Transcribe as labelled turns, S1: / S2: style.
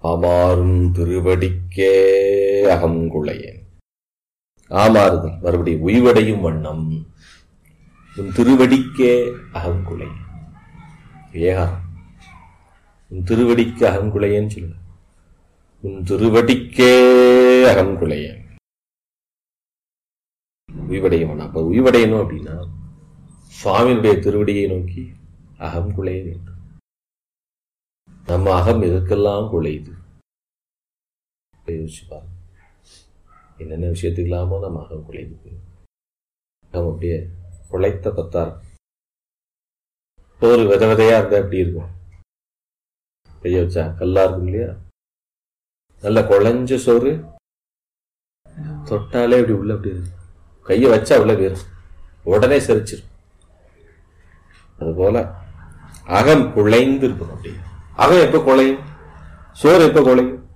S1: ஆமாறும் திருவடிக்கே அகங்குளையேன் ஆமாறுதல் மறுபடியும் உய்வடையும் வண்ணம் உன் திருவடிக்கே அகங்குலை ஏகாரம் உன் திருவடிக்கு அகங்குலையேன்னு சொல்லு உன் திருவடிக்கே அகங்குலையேன் உய்வடையும் வண்ணம் அப்ப உய்வடையணும் அப்படின்னா சுவாமியினுடைய திருவடியை நோக்கி அகம் குலைய வேண்டும் நம்ம அகம் எதற்கெல்லாம் குலையுது யோசிச்சு பாருங்க என்னென்ன விஷயத்துக்கு இல்லாமோ நம்ம அகம் குலையுது நம்ம அப்படியே குலைத்த கொத்தார் ஒரு வித விதையா இருந்தா எப்படி இருக்கும் கைய வச்சா கல்லா இருக்கும் இல்லையா நல்ல குழஞ்ச சோறு தொட்டாலே இப்படி உள்ள அப்படி இருக்கும் கையை வச்சா உள்ள போயிரும் உடனே செரிச்சிரும் அதுபோல அகம் குழைந்து இருக்கணும் அப்படி அகம் எப்ப குழையும் சோறு எப்ப குழையும்